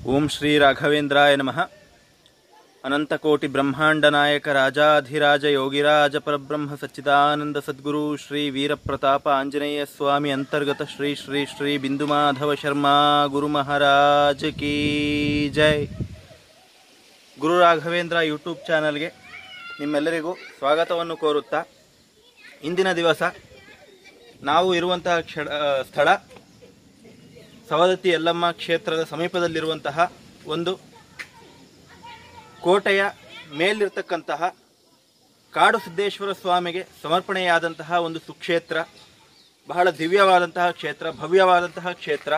ಓಂ ಶ್ರೀ ರಾಘವೇಂದ್ರಾಯ ನಮಃ ಅನಂತಕೋಟಿ ಬ್ರಹ್ಮಾಂಡ ನಾಯಕ ರಾಜಾಧಿರಾಜ ಯೋಗಿರಾಜ ಪರಬ್ರಹ್ಮ ಸಚ್ಚಿದಾನಂದ ಸದ್ಗುರು ಶ್ರೀ ವೀರಪ್ರತಾಪ ಆಂಜನೇಯ ಸ್ವಾಮಿ ಅಂತರ್ಗತ ಶ್ರೀ ಶ್ರೀ ಶ್ರೀ ಬಿಂದುಮಾಧವ ಶರ್ಮಾ ಗುರು ಮಹಾರಾಜ ಕೀ ಜೈ ಗುರು ರಾಘವೇಂದ್ರ ಯೂಟ್ಯೂಬ್ ಚಾನಲ್ಗೆ ನಿಮ್ಮೆಲ್ಲರಿಗೂ ಸ್ವಾಗತವನ್ನು ಕೋರುತ್ತಾ ಇಂದಿನ ದಿವಸ ನಾವು ಇರುವಂತಹ ಕ್ಷಣ ಸ್ಥಳ ಸವದತ್ತಿ ಯಲ್ಲಮ್ಮ ಕ್ಷೇತ್ರದ ಸಮೀಪದಲ್ಲಿರುವಂತಹ ಒಂದು ಕೋಟೆಯ ಮೇಲಿರ್ತಕ್ಕಂತಹ ಕಾಡು ಸಿದ್ದೇಶ್ವರ ಸ್ವಾಮಿಗೆ ಸಮರ್ಪಣೆಯಾದಂತಹ ಒಂದು ಸುಕ್ಷೇತ್ರ ಬಹಳ ದಿವ್ಯವಾದಂತಹ ಕ್ಷೇತ್ರ ಭವ್ಯವಾದಂತಹ ಕ್ಷೇತ್ರ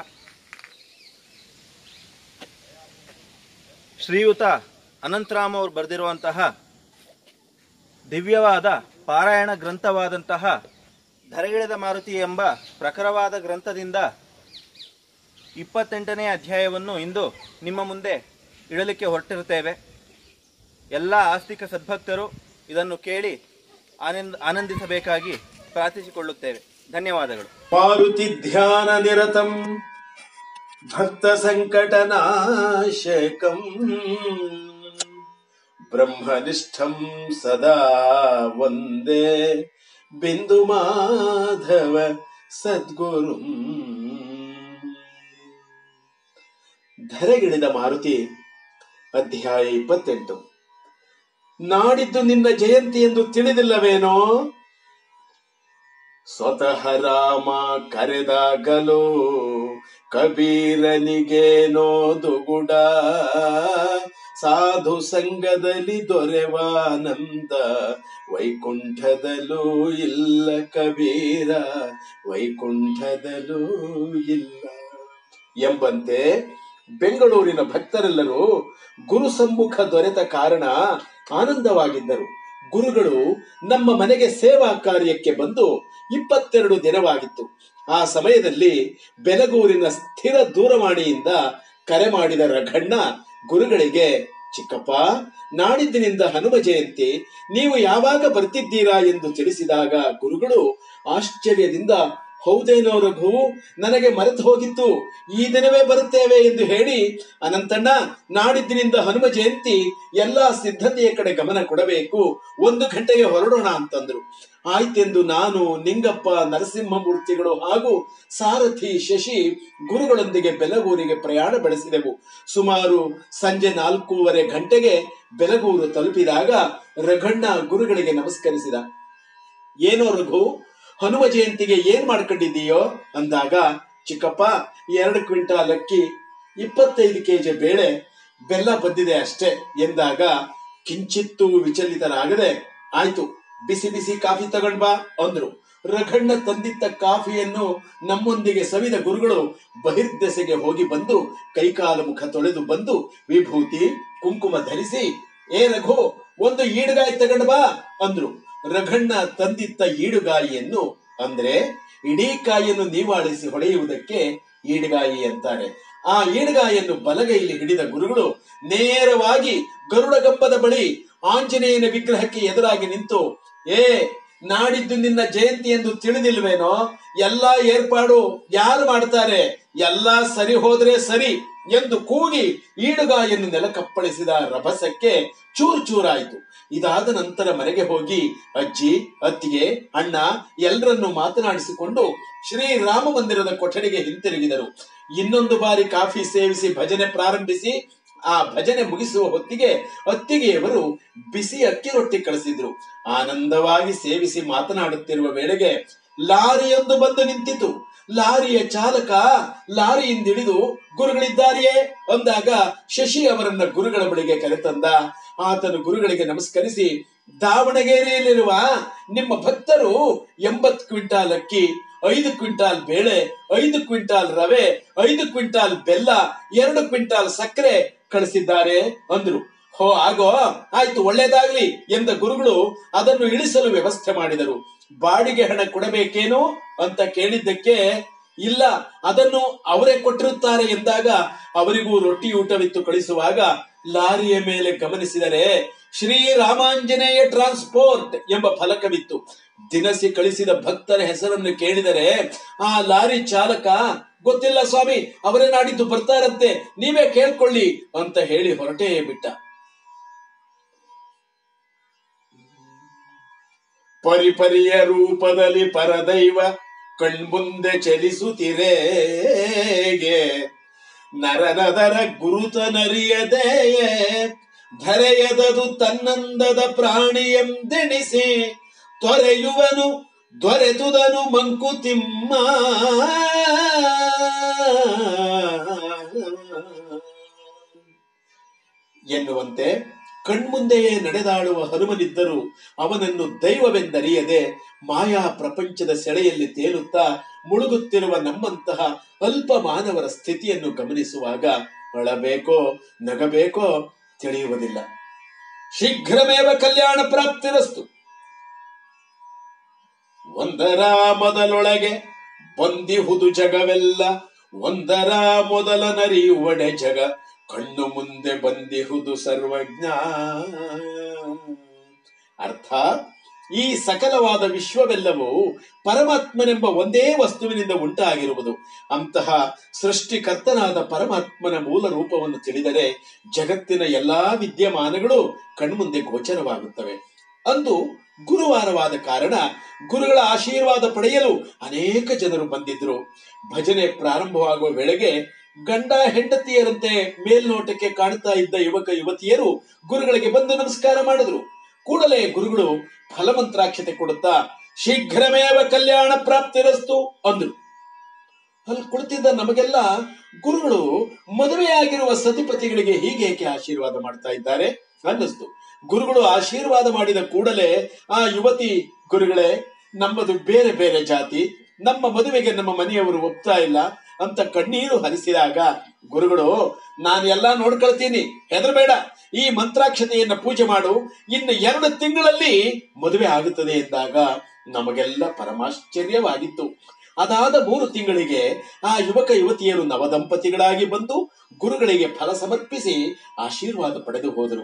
ಶ್ರೀಯುತ ಅನಂತರಾಮ್ ಅವರು ಬರೆದಿರುವಂತಹ ದಿವ್ಯವಾದ ಪಾರಾಯಣ ಗ್ರಂಥವಾದಂತಹ ಧರೆಗಿಳಿದ ಮಾರುತಿ ಎಂಬ ಪ್ರಖರವಾದ ಗ್ರಂಥದಿಂದ ಇಪ್ಪತ್ತೆಂಟನೇ ಅಧ್ಯಾಯವನ್ನು ಇಂದು ನಿಮ್ಮ ಮುಂದೆ ಇಡಲಿಕ್ಕೆ ಹೊರಟಿರುತ್ತೇವೆ ಎಲ್ಲ ಆಸ್ತಿಕ ಸದ್ಭಕ್ತರು ಇದನ್ನು ಕೇಳಿ ಆನಂದ ಆನಂದಿಸಬೇಕಾಗಿ ಪ್ರಾರ್ಥಿಸಿಕೊಳ್ಳುತ್ತೇವೆ ಧನ್ಯವಾದಗಳು ಮಾರುತಿ ಧ್ಯಾನ ನಿರತಂ ಭಕ್ತ ಸಂಕಟನಾಶಕಂ ಬ್ರಹ್ಮನಿಷ್ಠಂ ಸದಾ ವಂದೇ ಬಿಂದು ಮಾಧವ ಸದ್ಗುರು ಧರೆಗಿಳಿದ ಮಾರುತಿ ಅಧ್ಯಾಯ ಇಪ್ಪತ್ತೆಂಟು ನಾಡಿದ್ದು ನಿನ್ನ ಜಯಂತಿ ಎಂದು ತಿಳಿದಿಲ್ಲವೇನೋ ಸ್ವತಃ ರಾಮ ಕರೆದಾಗಲೋ ಕಬೀರನಿಗೇನೋ ದುಗುಡ ಸಾಧು ಸಂಘದಲ್ಲಿ ದೊರೆವಾನಂದ ವೈಕುಂಠದಲ್ಲೂ ಇಲ್ಲ ಕಬೀರ ವೈಕುಂಠದಲ್ಲೂ ಇಲ್ಲ ಎಂಬಂತೆ ಬೆಂಗಳೂರಿನ ಭಕ್ತರೆಲ್ಲರೂ ಗುರು ಸಮ್ಮುಖ ದೊರೆತ ಕಾರಣ ಆನಂದವಾಗಿದ್ದರು ಗುರುಗಳು ನಮ್ಮ ಮನೆಗೆ ಸೇವಾ ಕಾರ್ಯಕ್ಕೆ ಬಂದು ಇಪ್ಪತ್ತೆರಡು ದಿನವಾಗಿತ್ತು ಆ ಸಮಯದಲ್ಲಿ ಬೆಲಗೂರಿನ ಸ್ಥಿರ ದೂರವಾಣಿಯಿಂದ ಕರೆ ಮಾಡಿದ ರಘಣ್ಣ ಗುರುಗಳಿಗೆ ಚಿಕ್ಕಪ್ಪ ನಾಡಿದ್ದಿನಿಂದ ಹನುಮ ಜಯಂತಿ ನೀವು ಯಾವಾಗ ಬರ್ತಿದ್ದೀರಾ ಎಂದು ತಿಳಿಸಿದಾಗ ಗುರುಗಳು ಆಶ್ಚರ್ಯದಿಂದ ಹೌದೇನೋ ರಘು ನನಗೆ ಮರೆತು ಹೋಗಿತ್ತು ಈ ದಿನವೇ ಬರುತ್ತೇವೆ ಎಂದು ಹೇಳಿ ಅನಂತಣ್ಣ ನಾಡಿದ್ದಿನಿಂದ ಹನುಮ ಜಯಂತಿ ಎಲ್ಲಾ ಸಿದ್ಧತೆಯ ಕಡೆ ಗಮನ ಕೊಡಬೇಕು ಒಂದು ಗಂಟೆಗೆ ಹೊರಡೋಣ ಅಂತಂದ್ರು ಆಯ್ತೆಂದು ನಾನು ನಿಂಗಪ್ಪ ನರಸಿಂಹಮೂರ್ತಿಗಳು ಹಾಗೂ ಸಾರಥಿ ಶಶಿ ಗುರುಗಳೊಂದಿಗೆ ಬೆಲಗೂರಿಗೆ ಪ್ರಯಾಣ ಬೆಳೆಸಿದೆವು ಸುಮಾರು ಸಂಜೆ ನಾಲ್ಕೂವರೆ ಗಂಟೆಗೆ ಬೆಲಗೂರು ತಲುಪಿದಾಗ ರಘಣ್ಣ ಗುರುಗಳಿಗೆ ನಮಸ್ಕರಿಸಿದ ಏನೋ ರಘು ಹನುಮ ಜಯಂತಿಗೆ ಏನ್ ಮಾಡ್ಕೊಂಡಿದ್ದೀಯೋ ಅಂದಾಗ ಚಿಕ್ಕಪ್ಪ ಎರಡು ಕ್ವಿಂಟಾಲ್ ಅಕ್ಕಿ ಇಪ್ಪತ್ತೈದು ಕೆಜಿ ಬೇಳೆ ಬೆಲ್ಲ ಬಂದಿದೆ ಅಷ್ಟೇ ಎಂದಾಗ ಕಿಂಚಿತ್ತೂ ವಿಚಲಿತರಾಗದೆ ಆಯ್ತು ಬಿಸಿ ಬಿಸಿ ಕಾಫಿ ತಗೊಂಡ್ ಬಾ ಅಂದ್ರು ರಘಣ್ಣ ತಂದಿದ್ದ ಕಾಫಿಯನ್ನು ನಮ್ಮೊಂದಿಗೆ ಸವಿದ ಗುರುಗಳು ಬಹಿರ್ದೆಸೆಗೆ ಹೋಗಿ ಬಂದು ಕೈಕಾಲು ಮುಖ ತೊಳೆದು ಬಂದು ವಿಭೂತಿ ಕುಂಕುಮ ಧರಿಸಿ ಏ ರಘು ಒಂದು ಈಡುಗಾಯಿ ತಗೊಂಡ್ ಬಾ ಅಂದ್ರು ರಘಣ್ಣ ತಂದಿತ್ತ ಈಡುಗಾಯಿಯನ್ನು ಅಂದ್ರೆ ಇಡೀ ಕಾಯಿಯನ್ನು ನೀವಾಳಿಸಿ ಹೊಡೆಯುವುದಕ್ಕೆ ಈಡುಗಾಯಿ ಅಂತಾರೆ ಆ ಈಡುಗಾಯಿಯನ್ನು ಬಲಗೈಲಿ ಹಿಡಿದ ಗುರುಗಳು ನೇರವಾಗಿ ಗರುಡಗಂಬದ ಬಳಿ ಆಂಜನೇಯನ ವಿಗ್ರಹಕ್ಕೆ ಎದುರಾಗಿ ನಿಂತು ಏ ನಾಡಿದ್ದು ನಿನ್ನ ಜಯಂತಿ ಎಂದು ತಿಳಿದಿಲ್ವೇನೋ ಎಲ್ಲಾ ಏರ್ಪಾಡು ಯಾರು ಮಾಡ್ತಾರೆ ಎಲ್ಲಾ ಸರಿ ಹೋದ್ರೆ ಸರಿ ಎಂದು ಕೂಗಿ ಈಡುಗಾಯನ್ನು ನೆಲಕಪ್ಪಳಿಸಿದ ರಭಸಕ್ಕೆ ಚೂರು ಚೂರಾಯಿತು ಇದಾದ ನಂತರ ಮನೆಗೆ ಹೋಗಿ ಅಜ್ಜಿ ಅತ್ತಿಗೆ ಅಣ್ಣ ಎಲ್ಲರನ್ನು ಮಾತನಾಡಿಸಿಕೊಂಡು ಶ್ರೀರಾಮ ಮಂದಿರದ ಕೊಠಡಿಗೆ ಹಿಂತಿರುಗಿದರು ಇನ್ನೊಂದು ಬಾರಿ ಕಾಫಿ ಸೇವಿಸಿ ಭಜನೆ ಪ್ರಾರಂಭಿಸಿ ಆ ಭಜನೆ ಮುಗಿಸುವ ಹೊತ್ತಿಗೆ ಅತ್ತಿಗೆಯವರು ಬಿಸಿ ಅಕ್ಕಿ ರೊಟ್ಟಿ ಕಳಿಸಿದ್ರು ಆನಂದವಾಗಿ ಸೇವಿಸಿ ಮಾತನಾಡುತ್ತಿರುವ ವೇಳೆಗೆ ಲಾರಿಯೊಂದು ಬಂದು ನಿಂತಿತು ಲಾರಿಯ ಚಾಲಕ ಲಾರಿಯಿಂದಿಳಿದು ಗುರುಗಳಿದ್ದಾರೆಯೇ ಅಂದಾಗ ಶಶಿ ಅವರನ್ನ ಗುರುಗಳ ಬಳಿಗೆ ಕರೆತಂದ ಆತನು ಗುರುಗಳಿಗೆ ನಮಸ್ಕರಿಸಿ ದಾವಣಗೆರೆಯಲ್ಲಿರುವ ನಿಮ್ಮ ಭಕ್ತರು ಎಂಬತ್ ಕ್ವಿಂಟಾಲ್ ಅಕ್ಕಿ ಐದು ಕ್ವಿಂಟಾಲ್ ಬೇಳೆ ಐದು ಕ್ವಿಂಟಾಲ್ ರವೆ ಐದು ಕ್ವಿಂಟಾಲ್ ಬೆಲ್ಲ ಎರಡು ಕ್ವಿಂಟಾಲ್ ಸಕ್ಕರೆ ಕಳಿಸಿದ್ದಾರೆ ಅಂದ್ರು ಹೋ ಆಗೋ ಆಯ್ತು ಒಳ್ಳೇದಾಗ್ಲಿ ಎಂದ ಗುರುಗಳು ಅದನ್ನು ಇಳಿಸಲು ವ್ಯವಸ್ಥೆ ಮಾಡಿದರು ಬಾಡಿಗೆ ಹಣ ಕೊಡಬೇಕೇನು ಅಂತ ಕೇಳಿದ್ದಕ್ಕೆ ಇಲ್ಲ ಅದನ್ನು ಅವರೇ ಕೊಟ್ಟಿರುತ್ತಾರೆ ಎಂದಾಗ ಅವರಿಗೂ ರೊಟ್ಟಿ ಊಟವಿತ್ತು ಕಳಿಸುವಾಗ ಲಾರಿಯ ಮೇಲೆ ಗಮನಿಸಿದರೆ ಶ್ರೀ ರಾಮಾಂಜನೇಯ ಟ್ರಾನ್ಸ್ಪೋರ್ಟ್ ಎಂಬ ಫಲಕವಿತ್ತು ದಿನಸಿ ಕಳಿಸಿದ ಭಕ್ತರ ಹೆಸರನ್ನು ಕೇಳಿದರೆ ಆ ಲಾರಿ ಚಾಲಕ ಗೊತ್ತಿಲ್ಲ ಸ್ವಾಮಿ ಅವರೇ ನಾಡಿದ್ದು ಬರ್ತಾರಂತೆ ನೀವೇ ಕೇಳ್ಕೊಳ್ಳಿ ಅಂತ ಹೇಳಿ ಹೊರಟೇ ಬಿಟ್ಟ ಪರಿಪರಿಯ ರೂಪದಲ್ಲಿ ಪರದೈವ ಕಣ್ಮುಂದೆ ಚಲಿಸುತ್ತಿರೇಗೆ ನರನದರ ಗುರುತ ನರಿಯದೆ ಧರೆಯದದು ತನ್ನಂದದ ಪ್ರಾಣಿಯೆಂದೆಣಿಸಿ ತೊರೆಯುವನು ದೊರೆತುದನು ಮಂಕುತಿಮ್ಮ ಎನ್ನುವಂತೆ ಕಣ್ಮುಂದೆಯೇ ನಡೆದಾಡುವ ಹನುಮನಿದ್ದರೂ ಅವನನ್ನು ದೈವವೆಂದರಿಯದೆ ಮಾಯಾ ಪ್ರಪಂಚದ ಸೆಳೆಯಲ್ಲಿ ತೇಲುತ್ತಾ ಮುಳುಗುತ್ತಿರುವ ನಮ್ಮಂತಹ ಅಲ್ಪ ಮಾನವರ ಸ್ಥಿತಿಯನ್ನು ಗಮನಿಸುವಾಗ ಅಳಬೇಕೋ ನಗಬೇಕೋ ತಿಳಿಯುವುದಿಲ್ಲ ಶೀಘ್ರಮೇವ ಕಲ್ಯಾಣ ಪ್ರಾಪ್ತಿರಸ್ತು ಒಂದರ ಮೊದಲೊಳಗೆ ಬಂದಿಹುದು ಜಗವೆಲ್ಲ ಒಂದರ ಮೊದಲ ನರಿಯುವಡೆ ಜಗ ಕಣ್ಣು ಮುಂದೆ ಬಂದಿಹುದು ಸರ್ವಜ್ಞ ಅರ್ಥಾತ್ ಈ ಸಕಲವಾದ ವಿಶ್ವವೆಲ್ಲವೂ ಪರಮಾತ್ಮನೆಂಬ ಒಂದೇ ವಸ್ತುವಿನಿಂದ ಉಂಟಾಗಿರುವುದು ಅಂತಹ ಸೃಷ್ಟಿಕರ್ತನಾದ ಪರಮಾತ್ಮನ ಮೂಲ ರೂಪವನ್ನು ತಿಳಿದರೆ ಜಗತ್ತಿನ ಎಲ್ಲಾ ವಿದ್ಯಮಾನಗಳು ಕಣ್ಮುಂದೆ ಗೋಚರವಾಗುತ್ತವೆ ಅಂದು ಗುರುವಾರವಾದ ಕಾರಣ ಗುರುಗಳ ಆಶೀರ್ವಾದ ಪಡೆಯಲು ಅನೇಕ ಜನರು ಬಂದಿದ್ರು ಭಜನೆ ಪ್ರಾರಂಭವಾಗುವ ವೇಳೆಗೆ ಗಂಡ ಹೆಂಡತಿಯರಂತೆ ಮೇಲ್ನೋಟಕ್ಕೆ ಕಾಣುತ್ತಾ ಇದ್ದ ಯುವಕ ಯುವತಿಯರು ಗುರುಗಳಿಗೆ ಬಂದು ನಮಸ್ಕಾರ ಮಾಡಿದ್ರು ಕೂಡಲೇ ಗುರುಗಳು ಫಲಮಂತ್ರಾಕ್ಷತೆ ಕೊಡುತ್ತಾ ಶೀಘ್ರಮೇವ ಕಲ್ಯಾಣ ಪ್ರಾಪ್ತಿರಸ್ತು ಅಂದ್ರು ಅಲ್ಲಿ ಕುಳಿತಿದ್ದ ನಮಗೆಲ್ಲ ಗುರುಗಳು ಮದುವೆಯಾಗಿರುವ ಸತಿಪತಿಗಳಿಗೆ ಹೀಗೇಕೆ ಆಶೀರ್ವಾದ ಮಾಡ್ತಾ ಇದ್ದಾರೆ ಅನ್ನಿಸ್ತು ಗುರುಗಳು ಆಶೀರ್ವಾದ ಮಾಡಿದ ಕೂಡಲೇ ಆ ಯುವತಿ ಗುರುಗಳೇ ನಮ್ಮದು ಬೇರೆ ಬೇರೆ ಜಾತಿ ನಮ್ಮ ಮದುವೆಗೆ ನಮ್ಮ ಮನೆಯವರು ಒಪ್ತಾ ಇಲ್ಲ ಅಂತ ಕಣ್ಣೀರು ಹರಿಸಿದಾಗ ಗುರುಗಳು ನಾನು ಎಲ್ಲ ನೋಡ್ಕೊಳ್ತೀನಿ ಹೆದರಬೇಡ ಈ ಮಂತ್ರಾಕ್ಷತೆಯನ್ನ ಪೂಜೆ ಮಾಡು ಇನ್ನು ಎರಡು ತಿಂಗಳಲ್ಲಿ ಮದುವೆ ಆಗುತ್ತದೆ ಎಂದಾಗ ನಮಗೆಲ್ಲ ಪರಮಾಶ್ಚರ್ಯವಾಗಿತ್ತು ಅದಾದ ಮೂರು ತಿಂಗಳಿಗೆ ಆ ಯುವಕ ಯುವತಿಯರು ನವದಂಪತಿಗಳಾಗಿ ಬಂದು ಗುರುಗಳಿಗೆ ಫಲ ಸಮರ್ಪಿಸಿ ಆಶೀರ್ವಾದ ಪಡೆದು ಹೋದರು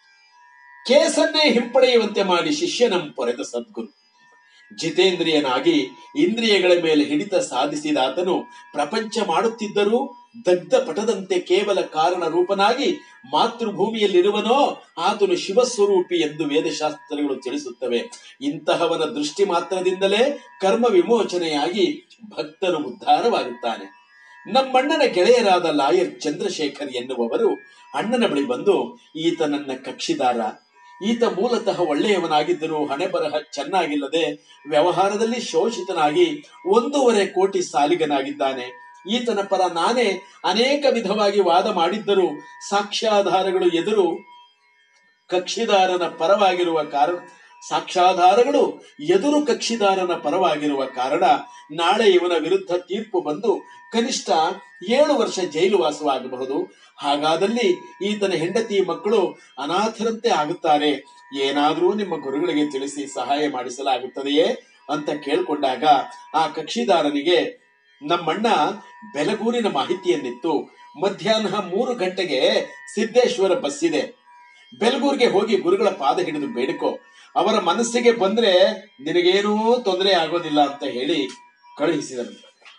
ಕೇಸನ್ನೇ ಹಿಂಪಡೆಯುವಂತೆ ಮಾಡಿ ಶಿಷ್ಯನಂ ಪೊರೆದ ಸದ್ಗುರು ಜಿತೇಂದ್ರಿಯನಾಗಿ ಇಂದ್ರಿಯಗಳ ಮೇಲೆ ಹಿಡಿತ ಸಾಧಿಸಿದ ಆತನು ಪ್ರಪಂಚ ಮಾಡುತ್ತಿದ್ದರೂ ದಗ್ಧ ಪಟದಂತೆ ಕೇವಲ ಕಾರಣ ರೂಪನಾಗಿ ಮಾತೃಭೂಮಿಯಲ್ಲಿರುವನೋ ಆತನು ಶಿವಸ್ವರೂಪಿ ಎಂದು ವೇದಶಾಸ್ತ್ರಗಳು ತಿಳಿಸುತ್ತವೆ ಇಂತಹವನ ದೃಷ್ಟಿ ಮಾತ್ರದಿಂದಲೇ ಕರ್ಮ ವಿಮೋಚನೆಯಾಗಿ ಭಕ್ತನು ಉದ್ಧಾರವಾಗುತ್ತಾನೆ ನಮ್ಮಣ್ಣನ ಗೆಳೆಯರಾದ ಲಾಯರ್ ಚಂದ್ರಶೇಖರ್ ಎನ್ನುವವರು ಅಣ್ಣನ ಬಳಿ ಬಂದು ಈತ ನನ್ನ ಕಕ್ಷಿದಾರ ಈತ ಮೂಲತಃ ಒಳ್ಳೆಯವನಾಗಿದ್ದರೂ ಹಣೆ ಬರಹ ಚೆನ್ನಾಗಿಲ್ಲದೆ ವ್ಯವಹಾರದಲ್ಲಿ ಶೋಷಿತನಾಗಿ ಒಂದೂವರೆ ಕೋಟಿ ಸಾಲಿಗನಾಗಿದ್ದಾನೆ ಈತನ ಪರ ನಾನೇ ಅನೇಕ ವಿಧವಾಗಿ ವಾದ ಮಾಡಿದ್ದರೂ ಸಾಕ್ಷ್ಯಾಧಾರಗಳು ಎದುರು ಕಕ್ಷಿದಾರನ ಪರವಾಗಿರುವ ಕಾರಣ ಸಾಕ್ಷ್ಯಾಧಾರಗಳು ಎದುರು ಕಕ್ಷಿದಾರನ ಪರವಾಗಿರುವ ಕಾರಣ ನಾಳೆ ಇವನ ವಿರುದ್ಧ ತೀರ್ಪು ಬಂದು ಕನಿಷ್ಠ ಏಳು ವರ್ಷ ಜೈಲು ವಾಸವಾಗಬಹುದು ಹಾಗಾದಲ್ಲಿ ಈತನ ಹೆಂಡತಿ ಮಕ್ಕಳು ಅನಾಥರಂತೆ ಆಗುತ್ತಾರೆ ಏನಾದರೂ ನಿಮ್ಮ ಗುರುಗಳಿಗೆ ತಿಳಿಸಿ ಸಹಾಯ ಮಾಡಿಸಲಾಗುತ್ತದೆಯೇ ಅಂತ ಕೇಳ್ಕೊಂಡಾಗ ಆ ಕಕ್ಷಿದಾರನಿಗೆ ನಮ್ಮಣ್ಣ ಬೆಲಗೂರಿನ ಮಾಹಿತಿಯನ್ನಿತ್ತು ಮಧ್ಯಾಹ್ನ ಮೂರು ಗಂಟೆಗೆ ಸಿದ್ದೇಶ್ವರ ಬಸ್ ಇದೆ ಬೆಲಗೂರಿಗೆ ಹೋಗಿ ಗುರುಗಳ ಪಾದ ಹಿಡಿದು ಬೇಡಿಕೋ ಅವರ ಮನಸ್ಸಿಗೆ ಬಂದ್ರೆ ನಿನಗೇನೂ ತೊಂದರೆ ಆಗೋದಿಲ್ಲ ಅಂತ ಹೇಳಿ ಕಳುಹಿಸಿದನು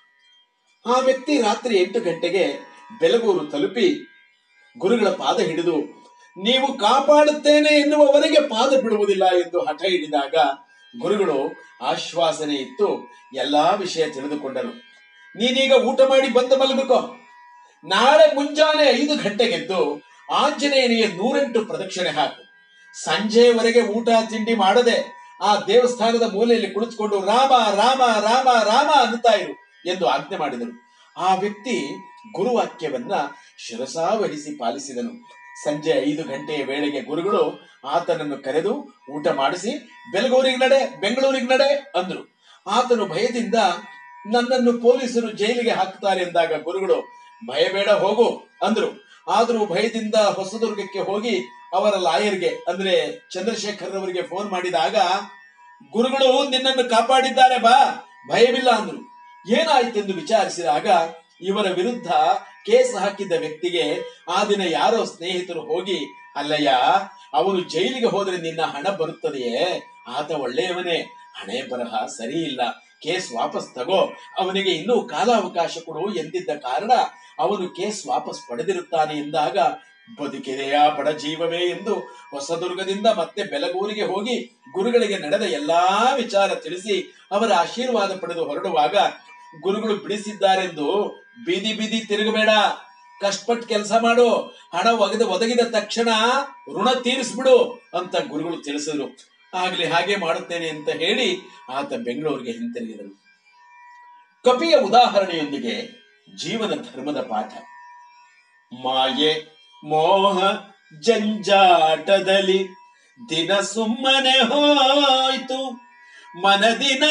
ಆ ವ್ಯಕ್ತಿ ರಾತ್ರಿ ಎಂಟು ಗಂಟೆಗೆ ಬೆಲಗೂರು ತಲುಪಿ ಗುರುಗಳ ಪಾದ ಹಿಡಿದು ನೀವು ಕಾಪಾಡುತ್ತೇನೆ ಎನ್ನುವವರೆಗೆ ಪಾದ ಬಿಡುವುದಿಲ್ಲ ಎಂದು ಹಠ ಹಿಡಿದಾಗ ಗುರುಗಳು ಆಶ್ವಾಸನೆ ಇತ್ತು ಎಲ್ಲಾ ವಿಷಯ ತಿಳಿದುಕೊಂಡರು ನೀನೀಗ ಊಟ ಮಾಡಿ ಬಂದು ಮಲಗಕೋ ನಾಳೆ ಮುಂಜಾನೆ ಐದು ಗಂಟೆಗೆದ್ದು ಆಂಜನೇಯನಿಗೆ ನೂರೆಂಟು ಪ್ರದಕ್ಷಿಣೆ ಹಾಕು ಸಂಜೆಯವರೆಗೆ ಊಟ ತಿಂಡಿ ಮಾಡದೆ ಆ ದೇವಸ್ಥಾನದ ಮೂಲೆಯಲ್ಲಿ ಕುಳಿತುಕೊಂಡು ರಾಮ ರಾಮ ರಾಮ ರಾಮ ಅನ್ನುತ್ತಾ ಇರು ಎಂದು ಆಜ್ಞೆ ಮಾಡಿದರು ಆ ವ್ಯಕ್ತಿ ಗುರುವಾಕ್ಯವನ್ನ ಶಿರಸಾವಹಿಸಿ ಪಾಲಿಸಿದನು ಸಂಜೆ ಐದು ಗಂಟೆಯ ವೇಳೆಗೆ ಗುರುಗಳು ಆತನನ್ನು ಕರೆದು ಊಟ ಮಾಡಿಸಿ ಬೆಳಗೂರಿಗೆ ನಡೆ ಬೆಂಗಳೂರಿಗೆ ನಡೆ ಅಂದ್ರು ಆತನು ಭಯದಿಂದ ನನ್ನನ್ನು ಪೊಲೀಸರು ಜೈಲಿಗೆ ಹಾಕ್ತಾರೆ ಎಂದಾಗ ಗುರುಗಳು ಭಯ ಬೇಡ ಹೋಗು ಅಂದ್ರು ಆದ್ರೂ ಭಯದಿಂದ ಹೊಸದುರ್ಗಕ್ಕೆ ಹೋಗಿ ಅವರ ಲಾಯರ್ಗೆ ಅಂದ್ರೆ ಚಂದ್ರಶೇಖರ್ ಅವರಿಗೆ ಫೋನ್ ಮಾಡಿದಾಗ ಗುರುಗಳು ನಿನ್ನನ್ನು ಕಾಪಾಡಿದ್ದಾರೆ ಬಾ ಭಯವಿಲ್ಲ ಅಂದ್ರು ಏನಾಯ್ತೆಂದು ವಿಚಾರಿಸಿದಾಗ ಇವರ ವಿರುದ್ಧ ಕೇಸ್ ಹಾಕಿದ್ದ ವ್ಯಕ್ತಿಗೆ ಆ ದಿನ ಯಾರೋ ಸ್ನೇಹಿತರು ಹೋಗಿ ಅಲ್ಲಯ್ಯ ಅವನು ಜೈಲಿಗೆ ಹೋದ್ರೆ ನಿನ್ನ ಹಣ ಬರುತ್ತದೆಯೇ ಆತ ಒಳ್ಳೆಯವನೇ ಹಣೆ ಬರಹ ಸರಿ ಇಲ್ಲ ಕೇಸ್ ವಾಪಸ್ ತಗೋ ಅವನಿಗೆ ಇನ್ನೂ ಕಾಲಾವಕಾಶ ಕೊಡು ಎಂದಿದ್ದ ಕಾರಣ ಅವನು ಕೇಸ್ ವಾಪಸ್ ಪಡೆದಿರುತ್ತಾನೆ ಎಂದಾಗ ಬದುಕಿದೆಯಾ ಬಡ ಜೀವವೇ ಎಂದು ಹೊಸದುರ್ಗದಿಂದ ಮತ್ತೆ ಬೆಲಗೂರಿಗೆ ಹೋಗಿ ಗುರುಗಳಿಗೆ ನಡೆದ ಎಲ್ಲಾ ವಿಚಾರ ತಿಳಿಸಿ ಅವರ ಆಶೀರ್ವಾದ ಪಡೆದು ಹೊರಡುವಾಗ ಗುರುಗಳು ಬಿಡಿಸಿದ್ದಾರೆಂದು ಬೀದಿ ಬೀದಿ ತಿರುಗಬೇಡ ಕಷ್ಟಪಟ್ಟು ಕೆಲಸ ಮಾಡು ಹಣ ಒಗೆದ ಒದಗಿದ ತಕ್ಷಣ ಋಣ ತೀರಿಸ್ಬಿಡು ಅಂತ ಗುರುಗಳು ತಿಳಿಸಿದ್ರು ಆಗ್ಲಿ ಹಾಗೆ ಮಾಡುತ್ತೇನೆ ಅಂತ ಹೇಳಿ ಆತ ಬೆಂಗಳೂರಿಗೆ ಹಿಂತಿರುಗಿದರು ಕಪಿಯ ಉದಾಹರಣೆಯೊಂದಿಗೆ ಜೀವನ ಧರ್ಮದ ಪಾಠ ಮಾಯೆ ಮೋಹ ಜಂಜಾಟದಲ್ಲಿ ದಿನ ಸುಮ್ಮನೆ ಹೋಯ್ತು ಮನದಿನ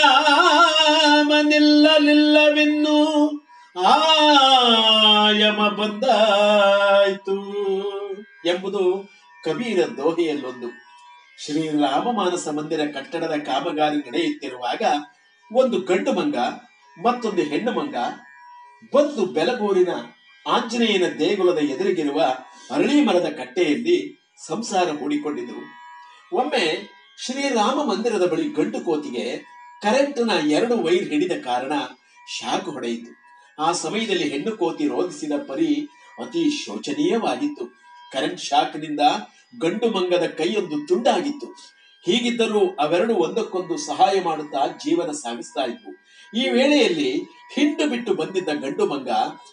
ಮನಿಲ್ಲಲಿಲ್ಲವಿನ್ನು ಆಯಮ ಬಂದಾಯ್ತು ಎಂಬುದು ಕಬೀರ ದೋಹೆಯಲ್ಲೊಂದು ಶ್ರೀರಾಮ ಮಾನಸ ಮಂದಿರ ಕಟ್ಟಡದ ಕಾಮಗಾರಿ ನಡೆಯುತ್ತಿರುವಾಗ ಒಂದು ಗಂಡು ಮಂಗ ಮತ್ತೊಂದು ಹೆಣ್ಣು ಮಂಗ ಬಂದು ಬೆಲಗೂರಿನ ಆಂಜನೇಯನ ದೇಗುಲದ ಎದುರಿಗಿರುವ ಅರಳಿ ಮರದ ಕಟ್ಟೆಯಲ್ಲಿ ಸಂಸಾರ ಹೂಡಿಕೊಂಡಿದ್ದವು ಒಮ್ಮೆ ಶ್ರೀರಾಮ ಮಂದಿರದ ಬಳಿ ಗಂಡು ಕೋತಿಗೆ ಕರೆಂಟ್ನ ಎರಡು ವೈರ್ ಹಿಡಿದ ಕಾರಣ ಶಾಕ್ ಹೊಡೆಯಿತು ಆ ಸಮಯದಲ್ಲಿ ಹೆಣ್ಣು ಕೋತಿ ರೋಧಿಸಿದ ಪರಿ ಅತಿ ಶೋಚನೀಯವಾಗಿತ್ತು ಕರೆಂಟ್ ಶಾಕ್ನಿಂದ ಗಂಡು ಮಂಗದ ಕೈಯೊಂದು ತುಂಡಾಗಿತ್ತು ಹೀಗಿದ್ದರೂ ಅವೆರಡು ಒಂದಕ್ಕೊಂದು ಸಹಾಯ ಮಾಡುತ್ತಾ ಜೀವನ ಸಾಗಿಸ್ತಾ ಇದ್ವು ಈ ವೇಳೆಯಲ್ಲಿ ಹಿಂಡು ಬಿಟ್ಟು ಬಂದಿದ್ದ ಗಂಡು ಮಂಗ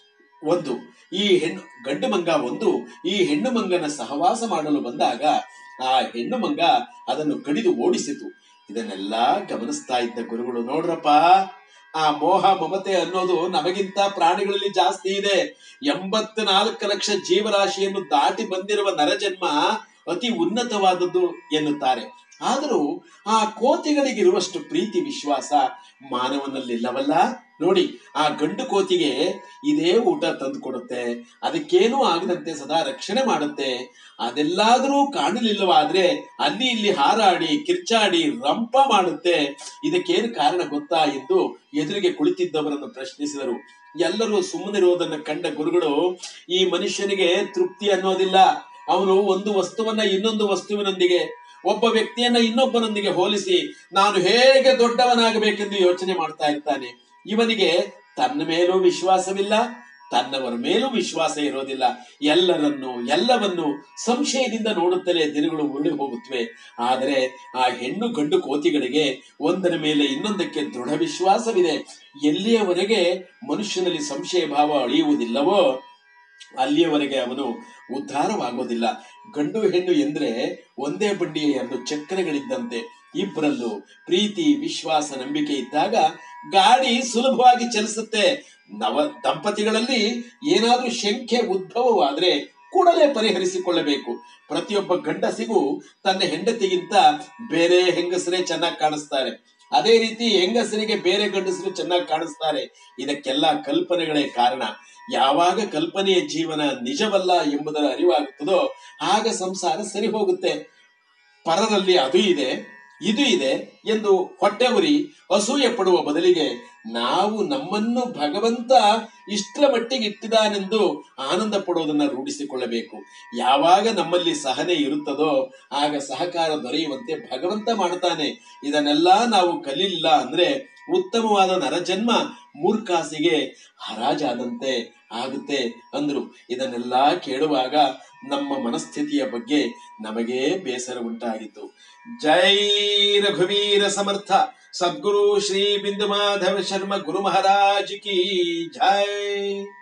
ಒಂದು ಈ ಹೆಣ್ಣು ಗಂಡು ಮಂಗ ಒಂದು ಈ ಹೆಣ್ಣು ಮಂಗನ ಸಹವಾಸ ಮಾಡಲು ಬಂದಾಗ ಆ ಹೆಣ್ಣು ಮಂಗ ಅದನ್ನು ಕಡಿದು ಓಡಿಸಿತು ಇದನ್ನೆಲ್ಲ ಗಮನಿಸ್ತಾ ಇದ್ದ ಗುರುಗಳು ನೋಡ್ರಪ್ಪ ಆ ಮೋಹ ಮಮತೆ ಅನ್ನೋದು ನಮಗಿಂತ ಪ್ರಾಣಿಗಳಲ್ಲಿ ಜಾಸ್ತಿ ಇದೆ ಎಂಬತ್ನಾಲ್ಕು ಲಕ್ಷ ಜೀವರಾಶಿಯನ್ನು ದಾಟಿ ಬಂದಿರುವ ನರಜನ್ಮ ಅತಿ ಉನ್ನತವಾದದ್ದು ಎನ್ನುತ್ತಾರೆ ಆದರೂ ಆ ಕೋತಿಗಳಿಗಿರುವಷ್ಟು ಪ್ರೀತಿ ವಿಶ್ವಾಸ ಮಾನವನಲ್ಲಿಲ್ಲವಲ್ಲ ನೋಡಿ ಆ ಗಂಡು ಕೋತಿಗೆ ಇದೇ ಊಟ ತಂದು ಕೊಡುತ್ತೆ ಅದಕ್ಕೇನೂ ಆಗದಂತೆ ಸದಾ ರಕ್ಷಣೆ ಮಾಡುತ್ತೆ ಅದೆಲ್ಲಾದರೂ ಕಾಣಲಿಲ್ಲವಾದ್ರೆ ಅಲ್ಲಿ ಇಲ್ಲಿ ಹಾರಾಡಿ ಕಿರ್ಚಾಡಿ ರಂಪ ಮಾಡುತ್ತೆ ಇದಕ್ಕೇನು ಕಾರಣ ಗೊತ್ತಾ ಎಂದು ಎದುರಿಗೆ ಕುಳಿತಿದ್ದವರನ್ನು ಪ್ರಶ್ನಿಸಿದರು ಎಲ್ಲರೂ ಸುಮ್ಮನಿರುವುದನ್ನು ಕಂಡ ಗುರುಗಳು ಈ ಮನುಷ್ಯನಿಗೆ ತೃಪ್ತಿ ಅನ್ನೋದಿಲ್ಲ ಅವನು ಒಂದು ವಸ್ತುವನ್ನ ಇನ್ನೊಂದು ವಸ್ತುವಿನೊಂದಿಗೆ ಒಬ್ಬ ವ್ಯಕ್ತಿಯನ್ನ ಇನ್ನೊಬ್ಬನೊಂದಿಗೆ ಹೋಲಿಸಿ ನಾನು ಹೇಗೆ ದೊಡ್ಡವನಾಗಬೇಕೆಂದು ಯೋಚನೆ ಮಾಡ್ತಾ ಇರ್ತಾನೆ ಇವನಿಗೆ ತನ್ನ ಮೇಲೂ ವಿಶ್ವಾಸವಿಲ್ಲ ತನ್ನವರ ಮೇಲೂ ವಿಶ್ವಾಸ ಇರೋದಿಲ್ಲ ಎಲ್ಲರನ್ನು ಎಲ್ಲವನ್ನು ಸಂಶಯದಿಂದ ನೋಡುತ್ತಲೇ ದಿನಗಳು ಉರುಳಿ ಹೋಗುತ್ತವೆ ಆದರೆ ಆ ಹೆಣ್ಣು ಗಂಡು ಕೋತಿಗಳಿಗೆ ಒಂದರ ಮೇಲೆ ಇನ್ನೊಂದಕ್ಕೆ ದೃಢ ವಿಶ್ವಾಸವಿದೆ ಎಲ್ಲಿಯವರೆಗೆ ಮನುಷ್ಯನಲ್ಲಿ ಸಂಶಯ ಭಾವ ಅಳಿಯುವುದಿಲ್ಲವೋ ಅಲ್ಲಿಯವರೆಗೆ ಅವನು ಉದ್ಧಾರವಾಗೋದಿಲ್ಲ ಗಂಡು ಹೆಣ್ಣು ಎಂದ್ರೆ ಒಂದೇ ಬಂಡಿಯ ಎರಡು ಚಕ್ರಗಳಿದ್ದಂತೆ ಇಬ್ಬರಲ್ಲೂ ಪ್ರೀತಿ ವಿಶ್ವಾಸ ನಂಬಿಕೆ ಇದ್ದಾಗ ಗಾಡಿ ಸುಲಭವಾಗಿ ಚಲಿಸುತ್ತೆ ನವ ದಂಪತಿಗಳಲ್ಲಿ ಏನಾದ್ರೂ ಶಂಕೆ ಉದ್ಭವವಾದ್ರೆ ಕೂಡಲೇ ಪರಿಹರಿಸಿಕೊಳ್ಳಬೇಕು ಪ್ರತಿಯೊಬ್ಬ ಗಂಡಸಿಗೂ ತನ್ನ ಹೆಂಡತಿಗಿಂತ ಬೇರೆ ಹೆಂಗಸರೇ ಚೆನ್ನಾಗಿ ಕಾಣಿಸ್ತಾರೆ ಅದೇ ರೀತಿ ಹೆಂಗಸರಿಗೆ ಬೇರೆ ಗಂಡಸರು ಚೆನ್ನಾಗಿ ಕಾಣಿಸ್ತಾರೆ ಇದಕ್ಕೆಲ್ಲ ಕಲ್ಪನೆಗಳೇ ಕಾರಣ ಯಾವಾಗ ಕಲ್ಪನೆಯ ಜೀವನ ನಿಜವಲ್ಲ ಎಂಬುದರ ಅರಿವಾಗುತ್ತದೋ ಆಗ ಸಂಸಾರ ಸರಿ ಹೋಗುತ್ತೆ ಪರರಲ್ಲಿ ಅದು ಇದೆ ಇದು ಇದೆ ಎಂದು ಹೊಟ್ಟೆ ಉರಿ ಅಸೂಯೆ ಪಡುವ ಬದಲಿಗೆ ನಾವು ನಮ್ಮನ್ನು ಭಗವಂತ ಇಷ್ಟರ ಮಟ್ಟಿಗೆ ಇಟ್ಟಿದ್ದಾನೆಂದು ಆನಂದ ಪಡುವುದನ್ನ ರೂಢಿಸಿಕೊಳ್ಳಬೇಕು ಯಾವಾಗ ನಮ್ಮಲ್ಲಿ ಸಹನೆ ಇರುತ್ತದೋ ಆಗ ಸಹಕಾರ ದೊರೆಯುವಂತೆ ಭಗವಂತ ಮಾಡ್ತಾನೆ ಇದನ್ನೆಲ್ಲ ನಾವು ಕಲೀಲಿಲ್ಲ ಅಂದ್ರೆ ಉತ್ತಮವಾದ ನರಜನ್ಮ ಮೂರ್ಖಾಸಿಗೆ ಹರಾಜಾದಂತೆ ಆಗುತ್ತೆ ಅಂದ್ರು ಇದನ್ನೆಲ್ಲ ಕೇಳುವಾಗ ನಮ್ಮ ಮನಸ್ಥಿತಿಯ ಬಗ್ಗೆ ನಮಗೇ ಬೇಸರ ಉಂಟಾಗಿತ್ತು ಜೈ ರಘುವೀರ ಸಮರ್ಥ ಸದ್ಗುರು ಶ್ರೀ ಬಿಂದು ಮಾಧವ ಶರ್ಮ ಗುರು ಮಹಾರಾಜ್ ಕಿ ಜೈ